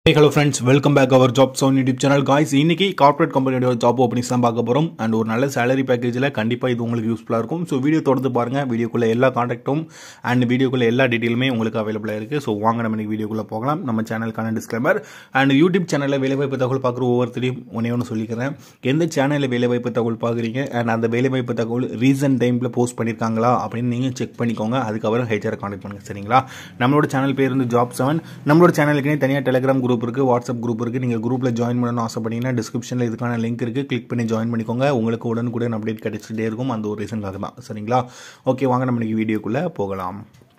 hey hello friends welcome back our job zone YouTube channel guys இன்னைக்கு corporate கம்பெனியோட job openings தான் பார்க்க போகிறோம் அண்ட் ஒரு நல்ல சேலரி பேக்கேஜில் கண்டிப்பாக இது உங்களுக்கு யூஸ்ஃபுல்லாக இருக்கும் ஸோ வீடியோ தொடர்ந்து பாருங்கள் வீடியோக்குள்ளே எல்லா காண்டாக்டும் அண்ட் வீடியோக்குள்ளே எல்லா டீட்டெயிலுமே உங்களுக்கு அவைலபிளாக இருக்குது ஸோ வாங்க நம்ம இன்னைக்கு வீடியோக்குள்ளே போகலாம் நம்ம சேனலுக்கான டிஸ்க்ளைமர் அண்ட் யூடியூப் சேனலில் வேலைவாய்ப்பு தகவல் பார்க்குற ஒவ்வொருத்தரையும் ஒன்றே ஒன்று சொல்லிக்கிறேன் எந்த சேனலில் வேலைவாய்ப்பு தகவல் பார்க்குறீங்க அண்ட் அந்த வேலைவாய்ப்பு தகவல் ரீசன்ட் டைமில் போஸ்ட் பண்ணியிருக்காங்களா அப்படின்னு நீங்கள் செக் பண்ணிக்கோங்க அதுக்கப்புறம் ஹெச்ஆர் கான்டாக்ட் பண்ணுங்கள் சரிங்களா நம்மளோட சேனல் பேர் வந்து ஜாப் செவன் நம்மளோட சேனலுக்குனே தனியாக டெலிகிராம் குரூப் இருக்குது வாட்ஸ்அப் குரூப் இருக்குது நீங்கள் குரூப்பில் ஜாயின் பண்ணணும்னு ஆசைப்பட்டீங்கன்னா டிஸ்கிரிப்ஷனில் இதுக்கான லிங்க் இருக்குது கிளிக் பண்ணி ஜாயின் பண்ணிக்கோங்க உங்களுக்கு உடனுக்குடன் அப்டேட் கிடைச்சிட்டே இருக்கும் அந்த ஒரு ரீசனுக்காக தான் சரிங்களா ஓகே வாங்க நம்ம இன்னைக்கு வீடியோக்குள்ளே போகலாம்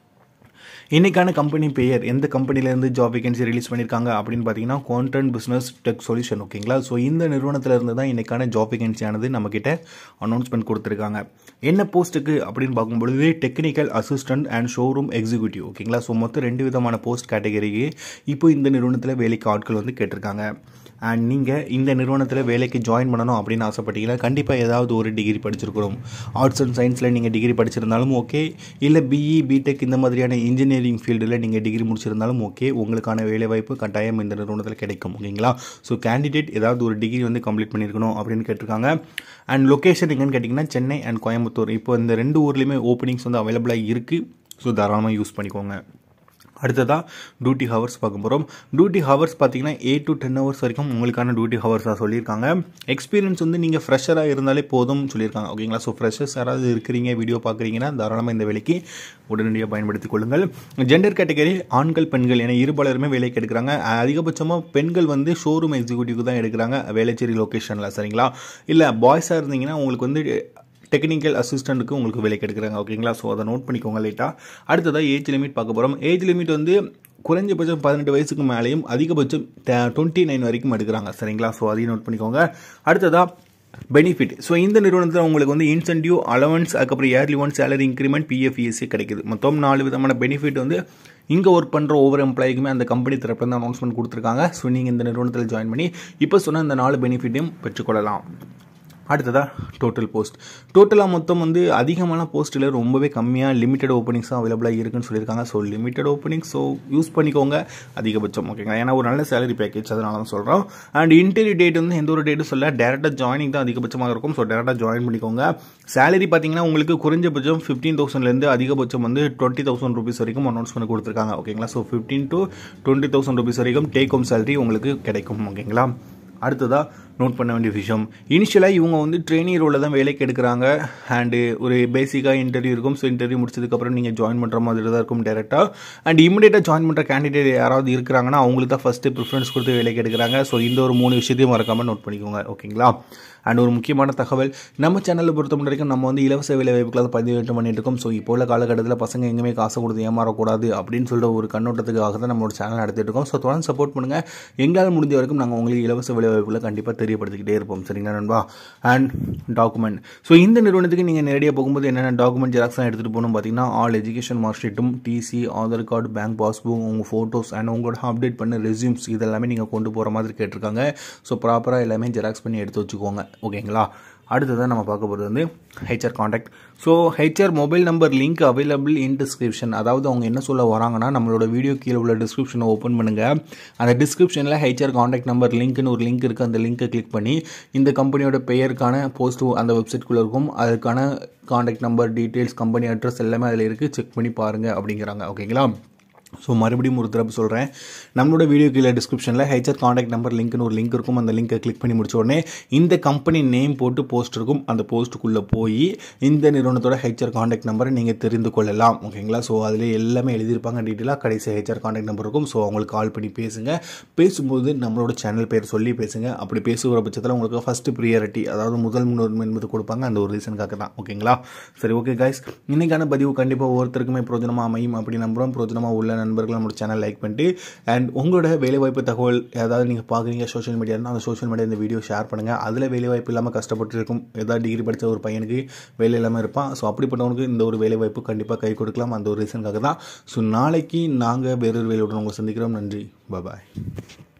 இன்னைக்கான கம்பெனி பெயர் எந்த கம்பெனிலேருந்து ஜாப் வேகன்சி ரிலீஸ் பண்ணியிருக்காங்க அப்படின்னு பார்த்தீங்கன்னா கான்டென்ட் பிஸ்னஸ் டெக் சொல்யூஷன் ஓகேங்களா ஸோ இந்த நிறுவனத்தில் இருந்து தான் இன்னைக்கான ஜாப் வேகன்சியானது நம்மக்கிட்ட அனௌன்ஸ்மெண்ட் கொடுத்துருக்காங்க என்ன போஸ்ட்டுக்கு அப்படின்னு பார்க்கும்பொழுது technical assistant and showroom executive ஓகேங்களா ஸோ மொத்தம் ரெண்டு விதமான போஸ்ட் கேட்டகரிக்கு இப்போ இந்த நிறுவனத்தில் வேலைக்கு ஆட்கள் வந்து கேட்டிருக்காங்க அண்ட் நீங்கள் இந்த நிறுவனத்தில் வேலைக்கு ஜாயின் பண்ணணும் அப்படின்னு ஆசைப்பட்டீங்கன்னா கண்டிப்பாக ஏதாவது ஒரு டிகிரி படிச்சிருக்கிறோம் ஆர்ட்ஸ் அண்ட் சயின்ஸில் நீங்கள் டிகிரி படிச்சிருந்தாலும் ஓகே இல்லை பிஇ பிடெக் இந்த மாதிரியான இன்ஜினியரிங் ஃபீல்டில் நீங்கள் டிகிரி முடிச்சிருந்தாலும் ஓகே உங்களுக்கான வேலைவாய்ப்பு கட்டாயம் இந்த நிறுவனத்தில் கிடைக்கும் ஓகேங்களா ஸோ கேண்டிடேட் ஏதாவது ஒரு டிகிரி வந்து கம்ப்ளீட் பண்ணியிருக்கணும் அப்படின்னு கேட்டிருக்காங்க அண்ட் லொக்கேஷன் எங்கன்னு கேட்டிங்கன்னா சென்னை அண்ட் கோயம்புத்தூர் இப்போ இந்த ரெண்டு ஊர்லேயுமே ஓப்பனிங்ஸ் வந்து அவைலபிளாக இருக்குது ஸோ தாராளமாக யூஸ் பண்ணிக்கோங்க அடுத்ததாக டியூட்டி ஹவர்ஸ் பார்க்க போகிறோம் டியூட்டி ஹவர்ஸ் பார்த்தீங்கன்னா எயிட் டு டென் ஹவர்ஸ் வரைக்கும் உங்களுக்கான டியூட்டி ஹவர்ஸாக சொல்லியிருக்காங்க எக்ஸ்பீரியன்ஸ் வந்து நீங்கள் ஃப்ரெஷராக இருந்தாலே போதும் சொல்லியிருக்காங்க ஓகேங்களா ஸோ ஃப்ரெஷர்ஸ் யாராவது இருக்கிறீங்க வீடியோ பார்க்குறீங்கன்னா தாராளமாக இந்த வேலைக்கு உடனடியாக பயன்படுத்திக் கொள்ளுங்கள் ஜெண்டர் கேட்டகரி ஆண்கள் பெண்கள் என இருபாலருமே வேலைக்கு எடுக்கிறாங்க அதிகபட்சமாக பெண்கள் வந்து ஷோரூம் எக்ஸிக்யூட்டிவ் தான் எடுக்கிறாங்க வேலைச்சேரி லொக்கேஷனில் சரிங்களா இல்லை பாய்ஸாக இருந்தீங்கன்னா உங்களுக்கு வந்து டெக்னிக்கல் அசிஸ்டண்ட்டுக்கு உங்களுக்கு வேலைக்கு எடுக்கிறாங்க ஓகேங்களா ஸோ அதை நோட் பண்ணிக்கோங்க லேட்டாக அடுத்ததாக ஏஜ் லிமிட் பார்க்க போகிறோம் ஏஜ் லிமிட் வந்து குறைஞ்சபட்சம் பதினெட்டு வயசுக்கு மேலேயும் அதிகபட்சம் டுவெண்ட்டி நைன் வரைக்கும் எடுக்கிறாங்க சரிங்களா ஸோ அதையும் நோட் பண்ணிக்கோங்க அடுத்ததாக பெனிஃபிட் ஸோ இந்த நிறுவனத்தில் உங்களுக்கு வந்து இன்சென்டிவ் அலவன்ஸ் அதுக்கப்புறம் yearly one salary increment PF ESC கிடைக்குது மொத்தம் நாலு விதமான பெனிஃபிட் வந்து இங்கே ஒர்க் பண்ணுற ஒவ்வொரு எம்ப்ளாய்க்குமே அந்த கம்பெனி தரப்பு வந்து அனௌன்ஸ்மெண்ட் கொடுத்துருக்காங்க ஸோ நீங்கள் இந்த நிறுவனத்தில் ஜாயின் பண்ணி இப்போ சொன்ன இந்த நாலு பெனிஃபிட்டையும் பெற்றுக்கொள்ளலாம் அடுத்ததாக டோட்டல் போஸ்ட் டோட்டலாக மொத்தம் வந்து அதிகமான போஸ்ட்டில் ரொம்பவே கம்மியாக லிமிட்டட் ஓப்பனிங்ஸ் தான் அவைலபிளாக இருக்குன்னு சொல்லியிருக்காங்க so limited opening so use பண்ணிக்கோங்க அதிகபட்சம் ஓகேங்களா ஏன்னா ஒரு நல்ல சேலரி பேக்கேஜ் அதனால தான் சொல்கிறோம் அண்ட் இன்டர்வியூ டேட் வந்து எந்த ஒரு டேட்டும் சொல்ல டேரெக்டாக ஜாயினிங் தான் அதிகபட்சமாக இருக்கும் ஸோ டேரெக்டாக ஜாயின் பண்ணிக்கோங்க சேலரி பார்த்தீங்கன்னா உங்களுக்கு குறைஞ்சபட்சம் ஃபிஃப்டீன் தௌசண்ட்லேருந்து அதிகபட்சம் வந்து டுவெண்ட்டி தௌசண்ட் ருபீஸ் வரைக்கும் அனௌன்ஸ்மெண்ட் கொடுத்துருக்காங்க ஓகேங்களா so fifteen to twenty thousand rupees வரைக்கும் டேக் ஹோம் சேலரி உங்களுக்கு கிடைக்கும் ஓகேங்களா அடுத்ததாக நோட் பண்ண வேண்டிய விஷயம் இனிஷியலாக இவங்க வந்து ட்ரெயினி ரோலில் தான் வேலைக்கு எடுக்கிறாங்க அண்டு ஒரு பேசிக்காக இன்டர்வியூ இருக்கும் ஸோ இன்டர்வியூ முடிச்சதுக்கப்புறம் நீங்கள் ஜாயின் பண்ணுற மாதிரி தான் இருக்கும் டேரெக்டாக அண்ட் இமீடியட்டாக ஜாயின் பண்ணுற கேண்டிடேட் யாராவது இருக்கிறாங்கன்னா அவங்களுக்கு தான் ஃபஸ்ட்டு ப்ரிஃபரன்ஸ் கொடுத்து வேலைக்கு எடுக்கிறாங்க ஸோ இந்த ஒரு மூணு விஷயத்தையும் மறக்காமல் நோட் பண்ணிக்கோங்க ஓகேங்களா அண்ட் ஒரு முக்கியமான தகவல் நம்ம சேனலில் பொறுத்த வரைக்கும் நம்ம வந்து இலவச வேலை வாய்ப்புகளை பதிவேற்றம் பண்ணிட்டு இருக்கோம் ஸோ இப்போ உள்ள காலகட்டத்தில் பசங்க எங்கேயுமே காசு கொடுத்து ஏமாறக்கூடாது அப்படின்னு சொல்லிட்டு ஒரு கண்ணோட்டத்துக்காக தான் நம்மளோட சேனல் நடத்திட்டு இருக்கோம் ஸோ தொடர்ந்து சப்போர்ட் பண்ணுங்கள் எங்களால் முடிஞ்ச வரைக்கும் நாங்கள் உங்களுக்கு இலவச வேலை வாய்ப்புகளை கண்டிப்பாக தெரியப்படுத்திக்கிட்டே இருப்போம் சரிங்களா நண்பா அண்ட் டாக்குமெண்ட் ஸோ இந்த நிறுவனத்துக்கு நீங்கள் நேரடியாக போகும்போது என்னென்ன டாக்குமெண்ட் ஜெராக்ஸ்லாம் எடுத்துகிட்டு போகணும் பார்த்தீங்கன்னா ஆல் எஜுகேஷன் மார்க் ஷீட்டும் TC Aadhaar card bank passbook உங்கள் ஃபோட்டோஸ் அண்ட் உங்களோட அப்டேட் பண்ண ரெசியூம்ஸ் இதெல்லாமே நீங்கள் கொண்டு போகிற மாதிரி கேட்டிருக்காங்க ஸோ ப்ராப்பராக எல்லாமே ஜெராக்ஸ் பண்ணி எடுத்து வச்சுக்கோங்க ஓகேங்களா அடுத்ததான் நம்ம பார்க்க போகிறது வந்து HR contact so HR mobile number link available in description அதாவது அவங்க என்ன சொல்ல வராங்கன்னா நம்மளோட வீடியோ கீழே உள்ள டிஸ்கிரிப்ஷனை ஓப்பன் பண்ணுங்கள் அந்த டிஸ்கிரிப்ஷனில் ஹெச்ஆர் காண்டாக்ட் நம்பர் லிங்க்னு ஒரு லிங்க் இருக்குது அந்த லிங்க்கை கிளிக் பண்ணி இந்த கம்பெனியோட பெயருக்கான போஸ்ட் அந்த வெப்சைட்குள்ளே இருக்கும் அதுக்கான contact number details company address எல்லாமே அதில் இருக்குது செக் பண்ணி பாருங்கள் அப்படிங்கிறாங்க ஓகேங்களா ஸோ மறுபடியும் ஒரு தடவை சொல்கிறேன் நம்மளோட வீடியோ கீழே டிஸ்கிரிப்ஷனில் ஹெச்ஆர் காண்டாக்ட் நம்பர் லிங்க்னு ஒரு லிங்க் இருக்கும் அந்த லிங்கை கிளிக் பண்ணி முடிச்ச உடனே இந்த கம்பெனி நேம் போட்டு போஸ்ட் இருக்கும் அந்த போஸ்ட்டுக்குள்ளே போய் இந்த நிறுவனத்தோட ஹெச்ஆர் காண்டாக்ட் நம்பரை நீங்கள் தெரிந்து கொள்ளலாம் ஓகேங்களா ஸோ அதில் எல்லாமே எழுதியிருப்பாங்க டீட்டெயிலாக கடைசி ஹெச்ஆர் காண்டாக்ட் நம்பர் இருக்கும் ஸோ அவங்களுக்கு கால் பண்ணி பேசுங்க பேசும்போது நம்மளோட சேனல் பேர் சொல்லி பேசுங்க அப்படி பேசுகிற பட்சத்தில் உங்களுக்கு ஃபஸ்ட்டு ப்ரியாரிட்டி அதாவது முதல் முன்னுரிமை என்பது கொடுப்பாங்க அந்த ஒரு ரீசனுக்காக தான் ஓகேங்களா சரி ஓகே கைஸ் இன்னைக்கான பதிவு கண்டிப்பாக ஒவ்வொருத்தருக்குமே பிரோஜனமாக அமையும் அப்படி நம்புகிறோம் பிரோஜனமாக உள்ள நண்பர்கள் நம்மளோட சேனல் லைக் பண்ணிட்டு அண்ட் உங்களோட வேலைவாய்ப்பு தகவல் ஏதாவது நீங்கள் பார்க்குறீங்க சோஷியல் மீடியானா அந்த சோஷியல் மீடியா இந்த வீடியோ ஷேர் பண்ணுங்கள் அதில் வேலைவாய்ப்பு இல்லாமல் கஷ்டப்பட்டு இருக்கும் ஏதாவது டிகிரி படித்த ஒரு பையனுக்கு வேலை இல்லாமல் இருப்பான் ஸோ அப்படிப்பட்டவனுக்கு இந்த ஒரு வேலைவாய்ப்பு கண்டிப்பாக கை கொடுக்கலாம் அந்த ஒரு ரீசனுக்காக தான் ஸோ நாளைக்கு நாங்கள் வேறொரு வேலையுடன் உங்களை சந்திக்கிறோம் நன்றி பாய்